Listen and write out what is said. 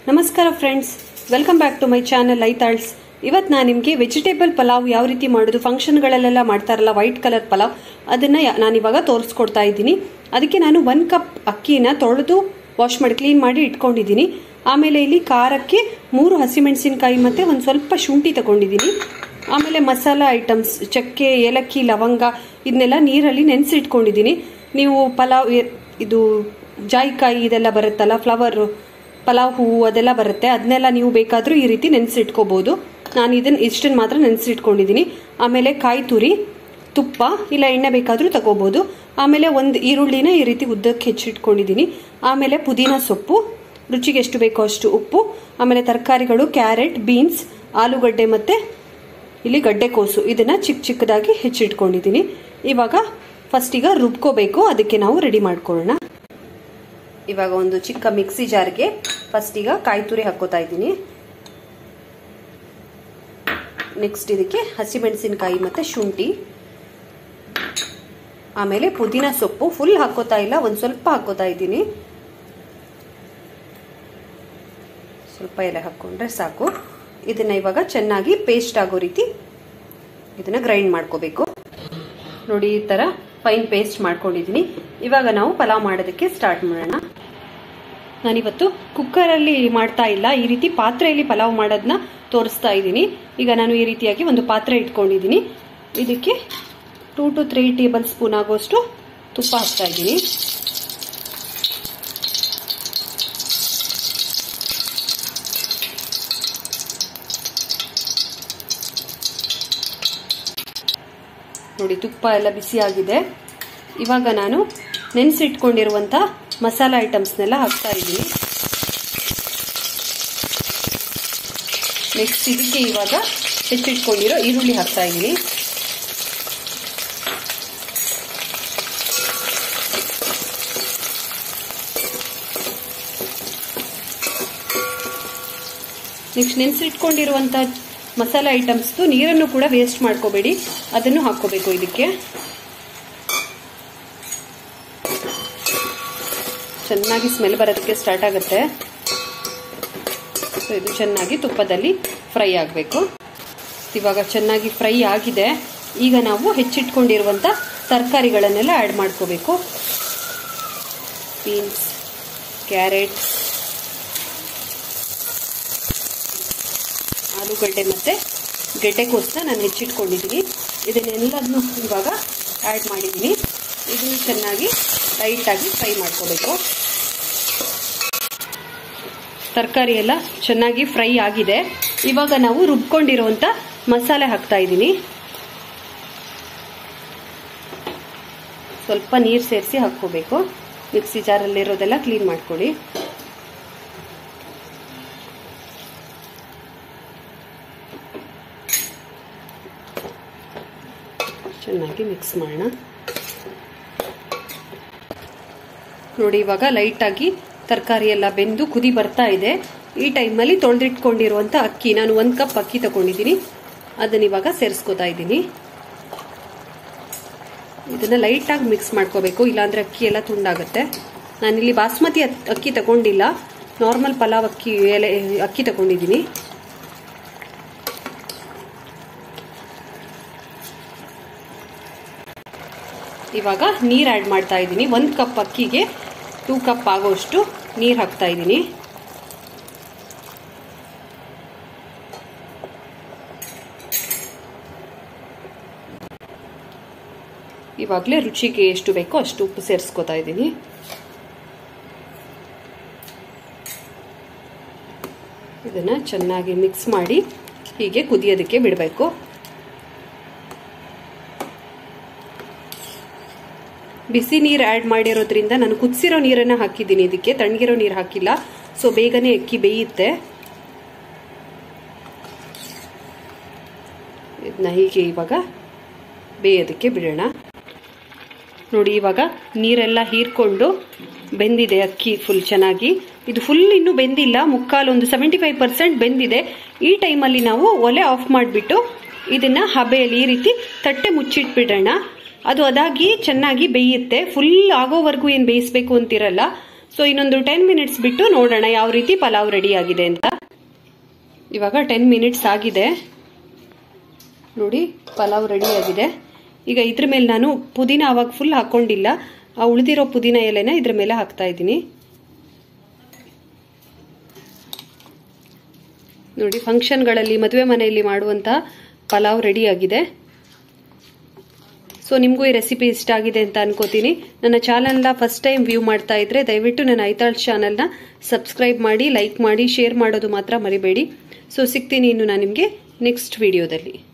ನಮಸ್ಕಾರ friends welcome back to my channel Aithals ಇವತ್ತು ನಾನು ನಿಮಗೆ ವೆಜಿಟೇಬಲ್ ಪಲಾವ್ ಯಾವ ರೀತಿ ಮಾಡೋದು ಫಂಕ್ಷನ್ಗಳಲ್ಲೆಲ್ಲ ಮಾಡ್ತಾರಲ್ಲ ವೈಟ್ ಕಲರ್ ಪಲಾವ್ ಅದನ್ನು ನಾನು ಇವಾಗ ತೋರಿಸ್ಕೊಡ್ತಾ ಇದ್ದೀನಿ ಅದಕ್ಕೆ ನಾನು ಒನ್ ಕಪ್ ಅಕ್ಕಿನ ತೊಳೆದು ವಾಶ್ ಮಾಡಿ ಕ್ಲೀನ್ ಮಾಡಿ ಇಟ್ಕೊಂಡಿದ್ದೀನಿ ಆಮೇಲೆ ಇಲ್ಲಿ ಖಾರಕ್ಕೆ ಮೂರು ಹಸಿಮೆಣಸಿನಕಾಯಿ ಮತ್ತು ಒಂದು ಸ್ವಲ್ಪ ಶುಂಠಿ ತಗೊಂಡಿದ್ದೀನಿ ಆಮೇಲೆ ಮಸಾಲ ಐಟಮ್ಸ್ ಚಕ್ಕೆ ಏಲಕ್ಕಿ ಲವಂಗ ಇದನ್ನೆಲ್ಲ ನೀರಲ್ಲಿ ನೆನೆಸಿಟ್ಕೊಂಡಿದ್ದೀನಿ ನೀವು ಪಲಾವ್ ಎ- ಇದು ಜಾಯಿಕಾಯಿ ಇದೆಲ್ಲ ಬರುತ್ತಲ್ಲ ಫ್ಲವರ್ ಪಲಾವ್ ಹೂವು ಅದೆಲ್ಲ ಬರುತ್ತೆ ಅದನ್ನೆಲ್ಲ ನೀವು ಬೇಕಾದರೂ ಈ ರೀತಿ ನೆನೆಸಿಟ್ಕೋಬಹುದು ನಾನು ಇದನ್ನ ಇಷ್ಟನ್ನು ಮಾತ್ರ ನೆನೆಸಿಟ್ಕೊಂಡಿದ್ದೀನಿ ಆಮೇಲೆ ಕಾಯಿ ತುರಿ ತುಪ್ಪ ಇಲ್ಲ ಎಣ್ಣೆ ಬೇಕಾದರೂ ತಗೋಬಹುದು ಆಮೇಲೆ ಒಂದು ಈರುಳ್ಳಿನ ಈ ರೀತಿ ಉದ್ದಕ್ಕೆ ಹೆಚ್ಚಿಟ್ಕೊಂಡಿದ್ದೀನಿ ಆಮೇಲೆ ಪುದೀನ ಸೊಪ್ಪು ರುಚಿಗೆ ಎಷ್ಟು ಬೇಕೋ ಅಷ್ಟು ಉಪ್ಪು ಆಮೇಲೆ ತರಕಾರಿಗಳು ಕ್ಯಾರೆಟ್ ಬೀನ್ಸ್ ಆಲೂಗಡ್ಡೆ ಮತ್ತೆ ಇಲ್ಲಿ ಗಡ್ಡೆಕೋಸು ಇದನ್ನ ಚಿಕ್ಕ ಚಿಕ್ಕದಾಗಿ ಹೆಚ್ಚಿಟ್ಕೊಂಡಿದ್ದೀನಿ ಇವಾಗ ಫಸ್ಟ್ ಈಗ ರುಬ್ಕೋಬೇಕು ಅದಕ್ಕೆ ನಾವು ರೆಡಿ ಮಾಡ್ಕೊಳ್ಳೋಣ ಇವಾಗ ಒಂದು ಚಿಕ್ಕ ಮಿಕ್ಸಿ ಜಾರ್ಗೆ ಫಸ್ಟ್ ಈಗ ಕಾಯಿ ತುರಿ ಹಾಕೋತಾ ಇದ್ದೀನಿ ನೆಕ್ಸ್ಟ್ ಇದಕ್ಕೆ ಹಸಿಮೆಣಸಿನಕಾಯಿ ಮತ್ತೆ ಶುಂಠಿ ಆಮೇಲೆ ಪುದೀನ ಸೊಪ್ಪು ಫುಲ್ ಹಾಕೋತಾ ಇಲ್ಲ ಒಂದು ಸ್ವಲ್ಪ ಹಾಕೋತಾ ಇದ್ದೀನಿ ಸ್ವಲ್ಪ ಎಲೆ ಹಾಕೊಂಡ್ರೆ ಸಾಕು ಇದನ್ನ ಇವಾಗ ಚೆನ್ನಾಗಿ ಪೇಸ್ಟ್ ಆಗೋ ರೀತಿ ಇದನ್ನ ಗ್ರೈಂಡ್ ಮಾಡ್ಕೋಬೇಕು ನೋಡಿ ಈ ತರ ಫೈನ್ ಪೇಸ್ಟ್ ಮಾಡ್ಕೊಂಡಿದ್ದೀನಿ ಇವಾಗ ನಾವು ಪಲಾವ್ ಮಾಡೋದಕ್ಕೆ ಸ್ಟಾರ್ಟ್ ಮಾಡೋಣ ನಾನಿವತ್ತು ಕುಕ್ಕರಲ್ಲಿ ಮಾಡ್ತಾ ಇಲ್ಲ ಈ ರೀತಿ ಪಾತ್ರೆಯಲ್ಲಿ ಪಲಾವ್ ಮಾಡೋದನ್ನ ತೋರಿಸ್ತಾ ಇದ್ದೀನಿ ಈಗ ನಾನು ಈ ರೀತಿಯಾಗಿ ಒಂದು ಪಾತ್ರೆ ಇಟ್ಕೊಂಡಿದ್ದೀನಿ ಇದಕ್ಕೆ two to three tablespoon ಆಗೋಷ್ಟು ತುಪ್ಪ ಹಾಕ್ತಾ ಇದ್ದೀನಿ ನೋಡಿ ತುಪ್ಪ ಎಲ್ಲ ಬಿಸಿ ಆಗಿದೆ ಇವಾಗ ನಾನು ನೆನೆಸಿಟ್ಕೊಂಡಿರುವಂತ ಮಸಾಲ ಐಟಮ್ಸ್ನೆಲ್ಲ ಹಾಕ್ತಾ ಇದ್ದೀನಿ ನೆಕ್ಸ್ಟ್ ಇದಕ್ಕೆ ಇವಾಗ ಹೆಚ್ಚಿಟ್ಕೊಂಡಿರೋ ಈರುಳ್ಳಿ ಹಾಕ್ತಾ ಇದ್ದೀನಿ ನೆಕ್ಸ್ಟ್ ನೆನೆಸಿಟ್ಕೊಂಡಿರುವಂತ ಮಸಾಲೆ ಐಟಮ್ಸ್ದು ನೀರನ್ನು ಕೂಡ ವೇಸ್ಟ್ ಮಾಡ್ಕೋಬೇಡಿ ಅದನ್ನು ಹಾಕೋಬೇಕು ಇದಕ್ಕೆ ಚೆನ್ನಾಗಿ ಸ್ಮೆಲ್ ಬರೋದಕ್ಕೆ ಸ್ಟಾರ್ಟ್ ಆಗುತ್ತೆ ಸೊ ಇದು ಚೆನ್ನಾಗಿ ತುಪ್ಪದಲ್ಲಿ ಫ್ರೈ ಆಗಬೇಕು ಇವಾಗ ಚೆನ್ನಾಗಿ ಫ್ರೈ ಆಗಿದೆ ಈಗ ನಾವು ಹೆಚ್ಚಿಟ್ಕೊಂಡಿರುವಂತ ತರಕಾರಿಗಳನ್ನೆಲ್ಲ ಆ್ಯಡ್ ಮಾಡ್ಕೋಬೇಕು ಬೀನ್ಸ್ ಕ್ಯಾರೆಟ್ ಆಲೂಗಡ್ಡೆ ಮತ್ತು ಗೆಡ್ಡೆಕೋಸನ್ನ ನಾನು ಹೆಚ್ಚಿಟ್ಕೊಂಡಿದ್ದೀನಿ ಇದನ್ನೆಲ್ಲದನ್ನು ಇವಾಗ ಆ್ಯಡ್ ಮಾಡಿದ್ದೀನಿ ಇದನ್ನು ಚೆನ್ನಾಗಿ ಲೈಟಾಗಿ ಫ್ರೈ ಮಾಡ್ಕೋಬೇಕು ತರಕಾರಿ ಎಲ್ಲ ಚೆನ್ನಾಗಿ ಫ್ರೈ ಆಗಿದೆ ಇವಾಗ ನಾವು ರುಬ್ಕೊಂಡಿರುವಂತ ಮಸಾಲೆ ಹಾಕ್ತಾ ಇದ್ದೀನಿ ಸ್ವಲ್ಪ ನೀರು ಸೇರಿಸಿ ಹಾಕ್ಕೋಬೇಕು ಮಿಕ್ಸಿ ಜಾರಲ್ಲಿರೋದೆಲ್ಲ ಕ್ಲೀನ್ ಮಾಡ್ಕೊಳ್ಳಿ ಚೆನ್ನಾಗಿ ಮಿಕ್ಸ್ ಮಾಡೋಣ ನೋಡಿ ಇವಾಗ ಲೈಟಾಗಿ ತರಕಾರಿ ಎಲ್ಲ ಬೆಂದು ಕುದಿ ಬರ್ತಾ ಇದೆ ಈ ಟೈಮಲ್ಲಿ ತೊಳೆದಿಟ್ಕೊಂಡಿರುವಂತ ಅಕ್ಕಿ ನಾನು ಒಂದು ಕಪ್ ಅಕ್ಕಿ ತಗೊಂಡಿದ್ದೀನಿ ಅದನ್ನ ಇವಾಗ ಸೇರಿಸ್ಕೋತಾ ಇದ್ದೀನಿ ಇದನ್ನ ಲೈಟಾಗಿ ಮಿಕ್ಸ್ ಮಾಡ್ಕೋಬೇಕು ಇಲ್ಲಾಂದ್ರೆ ಅಕ್ಕಿ ಎಲ್ಲ ತುಂಡಾಗುತ್ತೆ ನಾನಿಲ್ಲಿ ಬಾಸ್ಮತಿ ಅಕ್ಕಿ ತಗೊಂಡಿಲ್ಲ ನಾರ್ಮಲ್ ಪಲಾವ್ ಅಕ್ಕಿ ಎಲೆ ಅಕ್ಕಿ ತಗೊಂಡಿದ್ದೀನಿ ಇವಾಗ ನೀರು ಆ್ಯಡ್ ಮಾಡ್ತಾ ಇದ್ದೀನಿ ಒಂದು ಕಪ್ ಅಕ್ಕಿಗೆ ಟೂ ಕಪ್ ಆಗೋಷ್ಟು ನೀರು ಹಾಕ್ತಾ ಇದ್ದೀನಿ ಇವಾಗಲೇ ರುಚಿಗೆ ಎಷ್ಟು ಬೇಕೋ ಅಷ್ಟು ಉಪ್ಪು ಸೇರಿಸ್ಕೊತಾ ಇದ್ದೀನಿ ಇದನ್ನ ಚೆನ್ನಾಗಿ ಮಿಕ್ಸ್ ಮಾಡಿ ಹೀಗೆ ಕುದಿಯೋದಕ್ಕೆ ಬಿಡಬೇಕು ಬಿಸಿ ನೀರು ಆ್ಯಡ್ ಮಾಡಿರೋದ್ರಿಂದ ನಾನು ಕುದಿಸಿರೋ ನೀರನ್ನು ಹಾಕಿದ್ದೀನಿ ಇದಕ್ಕೆ ತಣ್ಣಗಿರೋ ನೀರು ಹಾಕಿಲ್ಲ ಸೊ ಬೇಗನೆ ಅಕ್ಕಿ ಬೇಯುತ್ತೆ ಇದನ್ನ ಹೀಗೆ ಇವಾಗ ಬೇಯೋದಕ್ಕೆ ಬಿಡೋಣ ನೋಡಿ ಇವಾಗ ನೀರೆಲ್ಲ ಹೀರ್ಕೊಂಡು ಬೆಂದಿದೆ ಅಕ್ಕಿ ಫುಲ್ ಚೆನ್ನಾಗಿ ಇದು ಫುಲ್ ಇನ್ನೂ ಬೆಂದಿಲ್ಲ ಮುಕ್ಕಾಲು ಒಂದು ಸೆವೆಂಟಿ ಫೈವ್ ಪರ್ಸೆಂಟ್ ಬೆಂದಿದೆ ಈ ಟೈಮಲ್ಲಿ ನಾವು ಒಲೆ ಆಫ್ ಮಾಡಿಬಿಟ್ಟು ಇದನ್ನ ಹಬೆಯಲ್ಲಿ ಈ ರೀತಿ ತಟ್ಟೆ ಮುಚ್ಚಿಟ್ಬಿಡೋಣ ಅದು ಅದಾಗಿ ಚೆನ್ನಾಗಿ ಬೇಯುತ್ತೆ ಫುಲ್ ಆಗೋವರೆಗೂ ಏನು ಬೇಯಿಸ್ಬೇಕು ಅಂತಿರಲ್ಲ ಸೊ ಇನ್ನೊಂದು ಟೆನ್ ಮಿನಿಟ್ಸ್ ಬಿಟ್ಟು ನೋಡೋಣ ಯಾವ ರೀತಿ ಪಲಾವ್ ರೆಡಿ ಆಗಿದೆ ಅಂತ ಇವಾಗ ಟೆನ್ ಮಿನಿಟ್ಸ್ ಆಗಿದೆ ನೋಡಿ ಪಲಾವ್ ರೆಡಿ ಆಗಿದೆ ಈಗ ಇದ್ರ ಮೇಲೆ ನಾನು ಪುದೀನ ಅವಾಗ ಫುಲ್ ಹಾಕೊಂಡಿಲ್ಲ ಆ ಉಳಿದಿರೋ ಪುದೀನ ಎಲೆನ ಇದ್ರ ಮೇಲೆ ಹಾಕ್ತಾ ಇದ್ದೀನಿ ನೋಡಿ ಫಂಕ್ಷನ್ಗಳಲ್ಲಿ ಮದುವೆ ಮನೆಯಲ್ಲಿ ಮಾಡುವಂಥ ಪಲಾವ್ ರೆಡಿ ಆಗಿದೆ ಸೊ ನಿಮಗೂ ಈ ರೆಸಿಪಿ ಇಷ್ಟ ಆಗಿದೆ ಅಂತ ಅನ್ಕೋತೀನಿ ನನ್ನ ಚಾನಲ್ನ ಫಸ್ಟ್ ಟೈಮ್ ವ್ಯೂ ಮಾಡ್ತಾ ಇದ್ರೆ ದಯವಿಟ್ಟು ನನ್ನ ಐತಾಳ್ ಚಾನಲ್ನ ಸಬ್ಸ್ಕ್ರೈಬ್ ಮಾಡಿ ಲೈಕ್ ಮಾಡಿ ಶೇರ್ ಮಾಡೋದು ಮಾತ್ರ ಮರಿಬೇಡಿ ಸೊ ಸಿಗ್ತೀನಿ ಇನ್ನು ನಾನು ನಿಮಗೆ ನೆಕ್ಸ್ಟ್ ವಿಡಿಯೋದಲ್ಲಿ